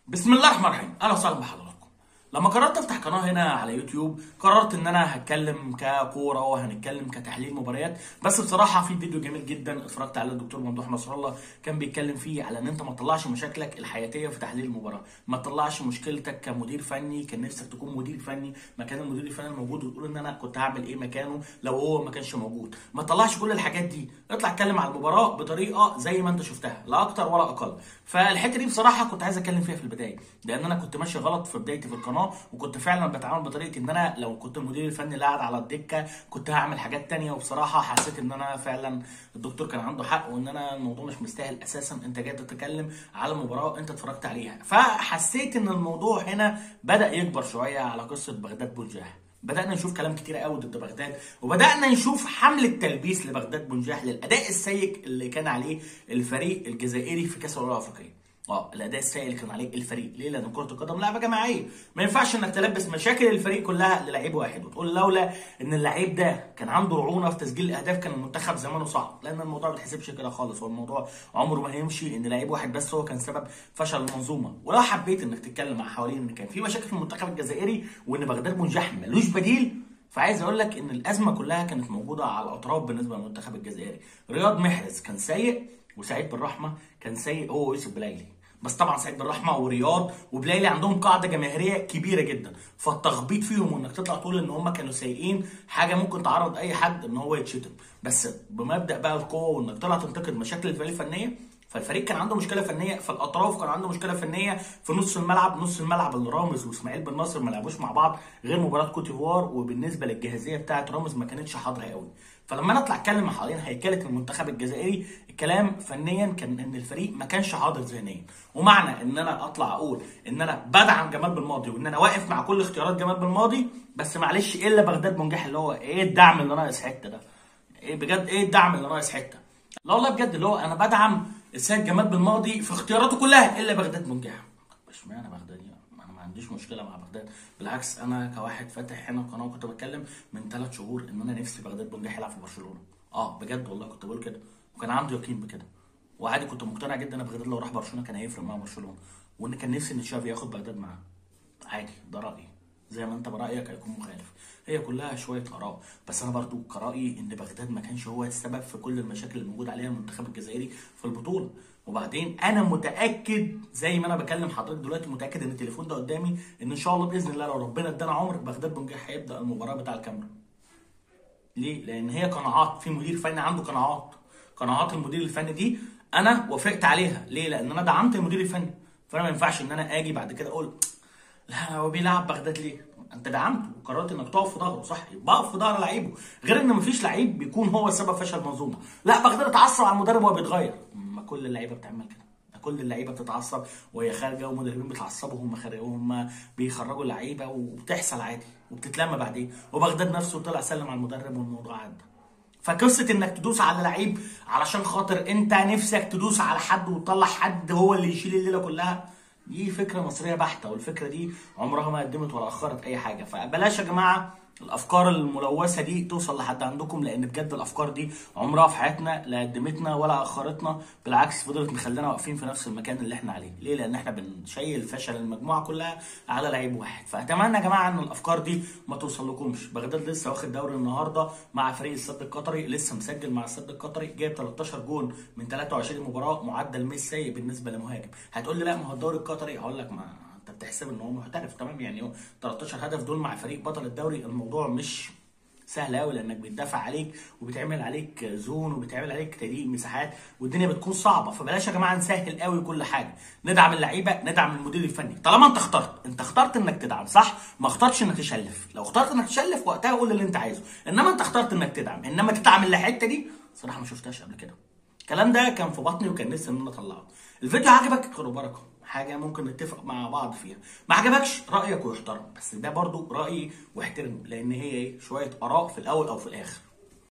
بسم الله الرحمن الرحيم اهلا وسهلا بحضراتكم لما قررت افتح قناه هنا على يوتيوب قررت ان انا هتكلم ككوره وهنتكلم كتحليل مباريات بس بصراحه في فيديو جميل جدا اتفرجت على الدكتور ممدوح نصر الله كان بيتكلم فيه على ان انت ما تطلعش مشاكلك الحياتيه في تحليل المباراه ما تطلعش مشكلتك كمدير فني كان نفسك تكون مدير فني مكان المدير الفني الموجود وتقول ان انا كنت هعمل ايه مكانه لو هو ما كانش موجود ما تطلعش كل الحاجات دي اطلع اتكلم على المباراه بطريقه زي ما انت شفتها لا اكتر ولا اقل فالحته دي بصراحه كنت عايز اتكلم فيها في البدايه لان انا كنت ماشي غلط في بدايتي في القناه وكنت فعلا بتعامل بطريقه ان انا لو كنت المدير الفني اللي قاعد على الدكه كنت هعمل حاجات تانية وبصراحه حسيت ان انا فعلا الدكتور كان عنده حق وان انا الموضوع مش مستاهل اساسا انت جاي تتكلم على مباراه انت اتفرجت عليها فحسيت ان الموضوع هنا بدا يكبر شويه على قصه بغداد بنجاح بدأنا نشوف كلام كتير قوي ضد بغداد وبدأنا نشوف حملة تلبيس لبغداد بنجاح للأداء السيء اللي كان عليه الفريق الجزائري في كأس الأمم الأفريقية. اه الاداء السيء اللي كان عليه الفريق ليه لان كره القدم لعبه جماعيه ما ينفعش انك تلبس مشاكل الفريق كلها للعيب واحد وتقول لولا ان اللعيب ده كان عنده رعونه في تسجيل الاهداف كان المنتخب زمانه صعب لان الموضوع ما بيتحسبش كده خالص هو الموضوع عمره ما هيمشي ان لعيب واحد بس هو كان سبب فشل المنظومه ولو حبيت انك تتكلم مع حوالين ان كان في مشاكل في المنتخب الجزائري وان بغداد بنجاح ملوش بديل فعايز اقول لك ان الازمه كلها كانت موجوده على الاطراف بالنسبه للمنتخب الجزائري رياض محرز كان سيء وسعيد بالرحمه كان سيء هو ويوسف بلايلي بس طبعا سعيد بالرحمه ورياض وبلايلي عندهم قاعده جماهيريه كبيره جدا فالتخبيط فيهم وانك تطلع تقول ان هم كانوا سيئين حاجه ممكن تعرض اي حد ان هو يتشتم بس بمبدا بقى القوه وانك طلع تنتقد مشاكل الفريق الفنيه فالفريق كان عنده مشكله فنيه فالاطراف كان عنده مشكله فنيه في نص الملعب نص الملعب اللي رامز واسماعيل بن ناصر ما لعبوش مع بعض غير مباراه كوت ديفوار وبالنسبه للجاهزيه بتاعه رامز ما كانتش حاضره قوي فلما انا اطلع اتكلم حوالين هيكله المنتخب الجزائري الكلام فنيا كان ان الفريق ما كانش حاضر ذهنيا ومعنى ان انا اطلع اقول ان انا بدعم جمال بالماضي وان انا واقف مع كل اختيارات جمال بالماضي بس معلش الا بغداد منجح اللي هو ايه الدعم اللي ناقص حته ده ايه بجد ايه الدعم اللي ناقص حته لا والله بجد اللي هو انا بدعم السيد جمال بالماضي في اختياراته كلها الا بغداد منجح اشمعنى بغداد يعني انا ما عنديش مشكله مع بغداد بالعكس انا كواحد فاتح هنا القناه وكنت بتكلم من ثلاث شهور ان انا نفسي بغداد بنجاح يلعب في برشلونه اه بجد والله كنت بقول كده وكان عندي يقين بكده وعادي كنت مقتنع جدا ان بغداد لو راح برشلونه كان هيفرق مع برشلونه وان كان نفسي ان تشافي ياخد بغداد معاه عادي ده رايي زي ما انت برايك هيكون مخالف هي كلها شويه اراء بس انا برضو كرايي ان بغداد ما كانش هو السبب في كل المشاكل اللي موجود عليها المنتخب الجزائري في البطوله وبعدين انا متاكد زي ما انا بكلم حضرتك دلوقتي متاكد ان التليفون ده قدامي ان ان شاء الله باذن الله لو ربنا ادانا عمر بغداد بنجاح هيبدا المباراه بتاع الكاميرا ليه لان هي قناعات في مدير فني عنده قناعات قناعات المدير الفني دي انا وافقت عليها ليه لان انا دعمت المدير الفني فانا ما ينفعش ان انا اجي بعد كده اقول لا هو بيلعب بغداد ليه انت دعمته وقررت انك تقف في ظهره صح بقف في ظهر لعيبه غير ان مفيش لعيب بيكون هو سبب فشل منظومه لا بغداد اتعصب على المدرب وهو بيتغير ما كل اللعيبه بتعمل كده كل اللعيبه بتتعصب وهي خارجه والمدربين بيتعصبوا وهم خارجين وهم بيخرجوا اللعيبه وبتحصل عادي وبتتلم بعدين وبغداد نفسه طلع سلم على المدرب والموضوع عدى فقصه انك تدوس على لعيب علشان خاطر انت نفسك تدوس على حد وتطلع حد هو اللي يشيل الليله كلها دي فكره مصريه بحته والفكره دي عمرها ما قدمت ولا اخرت اي حاجه فبلاش يا جماعه الافكار الملوثه دي توصل لحد عندكم لان بجد الافكار دي عمرها في حياتنا لا قدمتنا ولا اخرتنا بالعكس فضلت مخلينا واقفين في نفس المكان اللي احنا عليه ليه لان احنا بنشيل فشل المجموعه كلها على لعيب واحد فاتمنى يا جماعه ان الافكار دي ما توصل لكمش بغداد لسه واخد دوري النهارده مع فريق السد القطري لسه مسجل مع السد القطري جايب 13 جون من 23 مباراه معدل مش سيء بالنسبه لمهاجم هتقول لي لا ما هو الدوري القطري هقول لك ما انت بتحسب ان هو محترف تمام يعني هو 13 هدف دول مع فريق بطل الدوري الموضوع مش سهل قوي لانك بيتدافع عليك وبيتعمل عليك زون وبيتعمل عليك تضييق مساحات والدنيا بتكون صعبه فبلاش يا جماعه نسهل قوي كل حاجه ندعم اللعيبه ندعم المدير الفني طالما انت اخترت انت اخترت انك تدعم صح ما اخترتش انك تشلف لو اخترت انك تشلف وقتها قول اللي انت عايزه انما انت اخترت انك تدعم انما تدعم الحته دي صراحه ما شفتهاش قبل كده الكلام ده كان في بطني وكان نفسي ان انا اطلعه الفيديو عجبك خير وبركه حاجه ممكن نتفق مع بعض فيها ما عجبكش رايك ويحترم بس ده برضو رايي واحترمه لان هي ايه شويه اراء في الاول او في الاخر